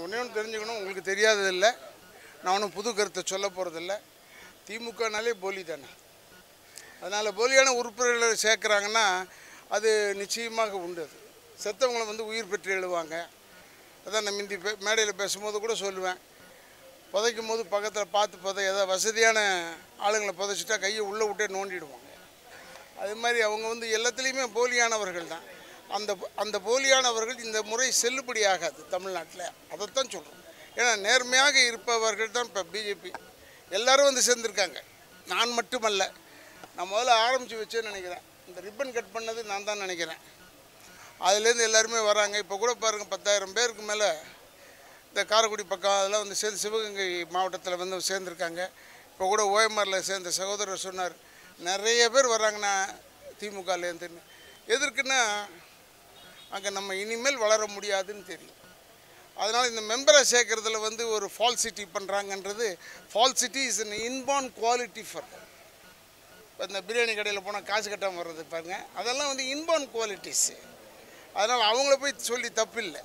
ஒன்றே ஒன்று தெரிஞ்சுக்கணும் உங்களுக்கு தெரியாததில்லை நான் ஒன்றும் புது கருத்தை சொல்ல போகிறதில்ல திமுகனாலே போலி தானே அதனால் போலியான உறுப்பினர்களை சேர்க்குறாங்கன்னா அது நிச்சயமாக உண்டு அது செத்தவங்களை வந்து உயிர் பெற்று எழுவாங்க அதான் நான் முந்தி பே மேடையில் பேசும்போது கூட சொல்லுவேன் புதைக்கும் போது பக்கத்தில் பார்த்து புதை ஏதாவது வசதியான ஆளுங்களை புதைச்சிட்டா கையை உள்ளே விட்டே நோண்டிடுவாங்க அது மாதிரி அவங்க வந்து எல்லாத்துலேயுமே போலியானவர்கள் தான் அந்த அந்த போலியானவர்கள் இந்த முறை செல்லுபடி ஆகாது தமிழ்நாட்டில் அதைத்தான் சொல்கிறோம் ஏன்னா நேர்மையாக இருப்பவர்கள் தான் இப்போ பிஜேபி எல்லாரும் வந்து சேர்ந்துருக்காங்க நான் மட்டுமல்ல நான் முதல்ல ஆரம்பித்து வச்சேன்னு நினைக்கிறேன் இந்த ரிப்பன் கட் பண்ணது நான் தான் நினைக்கிறேன் அதுலேருந்து எல்லாருமே வராங்க இப்போ கூட பாருங்கள் பத்தாயிரம் பேருக்கு மேலே இந்த காரைக்குடி பக்கம் அதெல்லாம் வந்து சேர்ந்து சிவகங்கை மாவட்டத்தில் வந்து சேர்ந்துருக்காங்க இப்போ கூட ஓஎம்ஆரில் சேர்ந்த சகோதரர் சொன்னார் நிறைய பேர் வர்றாங்கண்ணா திமுகலேருந்துன்னு எதற்குன்னா அங்கே நம்ம இனிமேல் வளர முடியாதுன்னு தெரியும் அதனால் இந்த மெம்பரை சேர்க்கறதுல வந்து ஒரு ஃபால்சிட்டி பண்ணுறாங்கன்றது falsity is an inborn quality for இப்போ இந்த பிரியாணி கடையில் போனால் காசு கட்டாமல் வர்றது பாருங்க அதெல்லாம் வந்து இன்பார்ன் குவாலிட்டிஸு அதனால் அவங்கள போய் சொல்லி தப்பில்லை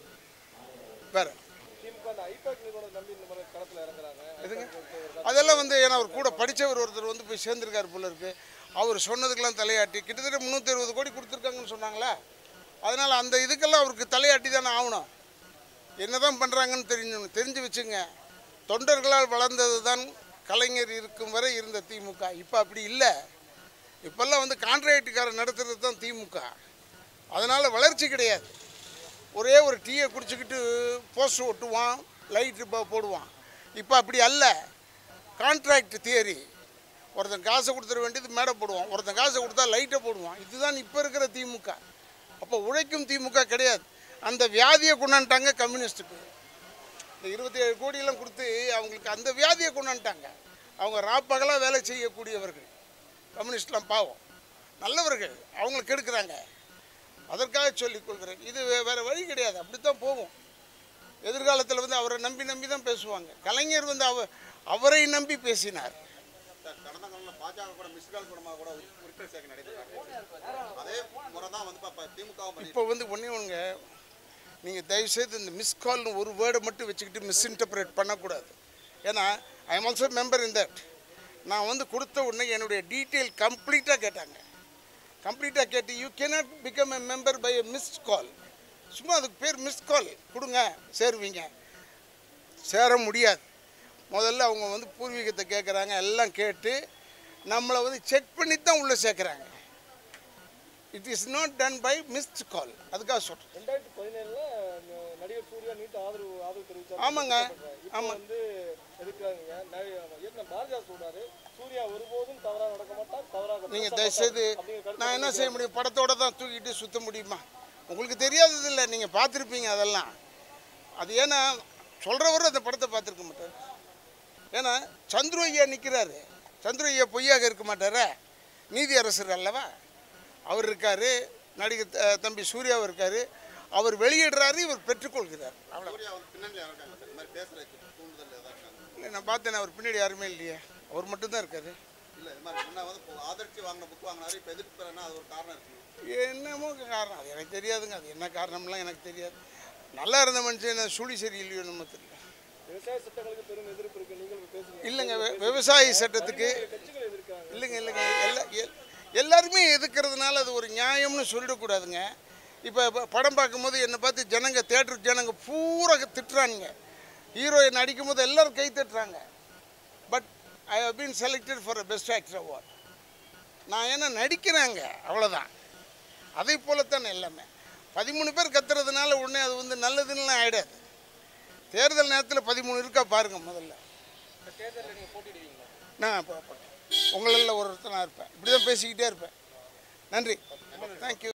வேறு திமுக அந்த ஐபேக் நிறுவனம் நம்பி இந்த மாதிரி களத்தில் இறங்குறாங்க எதுங்க அதெல்லாம் வந்து ஏன்னா அவர் கூட படித்தவர் ஒருத்தர் வந்து போய் சேர்ந்துருக்காரு போல இருக்கு அவர் சொன்னதுக்கெல்லாம் தலையாட்டி கிட்டத்தட்ட முந்நூற்றி அறுபது கோடி கொடுத்துருக்காங்கன்னு சொன்னாங்களா அதனால் அந்த இதுக்கெல்லாம் அவருக்கு தலையாட்டி தானே ஆகணும் என்னதான் பண்ணுறாங்கன்னு தெரிஞ்சு தெரிஞ்சு வச்சுங்க தொண்டர்களால் வளர்ந்தது தான் கலைஞர் இருக்கும் வரை இருந்த திமுக இப்போ அப்படி இல்லை இப்போல்லாம் வந்து கான்ட்ராக்டுக்காரன் நடத்துறது தான் திமுக அதனால் வளர்ச்சி கிடையாது ஒரே ஒரு டீயை குடிச்சிக்கிட்டு போஸ்டர் ஒட்டுவான் லைட்டு போடுவான் இப்போ அப்படி அல்ல கான்ட்ராக்ட் தியரி ஒருத்தன் காசை கொடுத்துட வேண்டியது மேடை போடுவான் ஒருத்தன் காசை கொடுத்தா லைட்டை போடுவான் இதுதான் இப்போ இருக்கிற திமுக அப்போ உழைக்கும் திமுக கிடையாது அந்த வியாதியை கொண்டாந்துட்டாங்க கம்யூனிஸ்ட்டுக்கு இந்த இருபத்தி ஏழு கோடியெல்லாம் கொடுத்து அவங்களுக்கு அந்த வியாதியை கொண்டாந்துட்டாங்க அவங்க ராப்பகலாக வேலை செய்யக்கூடியவர்கள் கம்யூனிஸ்ட்லாம் பாவம் நல்லவர்கள் அவங்களை கெடுக்கிறாங்க அதற்காக சொல்லிக் கொள்கிறேன் இது வே- வேற வழி கிடையாது அப்படித்தான் போகும் எதிர்காலத்தில் வந்து அவரை நம்பி நம்பி தான் பேசுவாங்க கலைஞர் வந்து அவ அவரை நம்பி பேசினார் கடந்த காலங்களில் பாஜக கூட மிஸ்கால் மூலமாக கூட உறு- உறுப்பினர் சேர்க்கை நடைபெற்றாங்க அதே முறை தான் வந்து இப்போ திமுகவும் பண்ணி இப்போ வந்து ஒன்றே ஒன்றுங்க நீங்கள் தயவுசெய்து இந்த மிஸ்கால்னு ஒரு வேர்டை மட்டும் வச்சுக்கிட்டு மிஸ்இன்டர்பிரேட் பண்ணக்கூடாது ஏன்னா I am also member in that நான் வந்து கொடுத்த உடனே என்னுடைய டீட்டெயில் கம்ப்ளீட்டாக கேட்டாங்க கம்ப்ளீட்டாக கேட்டு you cannot become a member by a missed call சும்மா அதுக்கு பேர் மிஸ்ட் கால் கொடுங்க சேருவீங்க சேர முடியாது முதல்ல அவங்க வந்து பூர்வீகத்தை கேட்குறாங்க எல்லாம் கேட்டு நம்மளை வந்து செக் பண்ணி தான் உள்ளே சேர்க்குறாங்க it is not done by missed call அதுக்காக சொல்கிறேன் ரெண்டாயிரத்தி பதினேழுல நடிகர் சூர்யா நீட் ஆதரவு ஆதரவு தெரிவிச்சார் ஆமாங்க. இப்போ ஆமா. வந்து எதுக்குறாங்க நடி- இயக்குனர் பாரதியார் சொல்றாரு சூர்யா ஒருபோதும் தவறா நடக்க மாட்டார் தவறாக நீங்கள் பேச தயவுசெய்து மாட்டார் அப்படிங்கிற கருத்தை நான் என்ன செய்ய முடியும் படத்தோட தான் தூக்கிட்டு சுத்த முடியுமா உங்களுக்கு தெரியாதது இல்லை நீங்கள் பார்த்துருப்பீங்க அதெல்லாம் அது ஏன்னா சொல்கிறவரும் அந்த படத்தை பார்த்துருக்க மாட்டார் ஏன்னா சந்துரு ஐயா நிற்கிறாரு சந்துரு ஐயா பொய்யாக இருக்க மாட்டாரா நீதி அரசர் அல்லவா அவர் இருக்கார் நடிகர் த- தம்பி சூர்யாவும் இருக்கார் அவர் வெளியிடுறாரு இவர் பெற்றுக்கொள்கிறார் அவ்வளோ சூர்யா வந்து பின்னணியில் இருக்காங்க சார் இந்த மாதிரி பேசுகிறதுக்கு தூண்டுதல் ஏதாவது இருக்காங்க இல்லை நான் பார்த்தேன் அவர் பின்னாடி யாருமே இல்லையே அவர் மட்டும்தான் இருக்காரு இல்லை இது மாதிரி முன்ன வந்து இப்போ ஆதரிச்சு வாங்கின புக் வாங்கினாரு இப்போ எதிர்ப்பு பெறனா அது ஒரு காரணம் இருக்குங்க என்னமோ காரணம் அது எனக்கு தெரியாதுங்க அது என்ன காரணம்லாம் எனக்கு தெரியாது நல்லா இருந்த மனுஷன் சுழி சரியில்லையோ நம்ம தெரியல விவசாய சட்டங்களுக்கு பெரும் எதிர்ப்பு இருக்கு நீங்கள் பேசுறீங்க இல்லைங்க வி- விவசாய சட்டத்துக்கு கட்சிகள் எதிர்க்காங்க இல்லைங்க இல்லைங்க எல்லா எல்- எல்லாருமே எதுக்கிறதுனால அது ஒரு நியாயம்னு சொல்லிடக்கூடாதுங்க இப்போ படம் பார்க்கும்போது என்னை பார்த்து ஜனங்க தேட்டர் ஜனங்க பூரா திட்டுறானுங்க ஹீரோயின் நடிக்கும்போது எல்லாரும் கை தட்டுறாங்க but I have been selected for a best actor award நான் என்ன நடிக்கிறேங்க அவ்வளோதான் அதை போலத்தான் எல்லாமே பதிமூணு பேர் கத்துறதுனால உடனே அது வந்து நல்லதுன்னு ஆகிடாது தேர்தல் நேரத்தில் பதிமூணு இருக்கா பாருங்க முதல்ல இந்த தேர்தலில் நீங்கள் போட்டிடுவீங்களா நான் இப்போ உங்களில் ஒருத்தனாக இருப்பேன் இப்படி தான் பேசிக்கிட்டே இருப்பேன் நன்றி தேங்க்யூ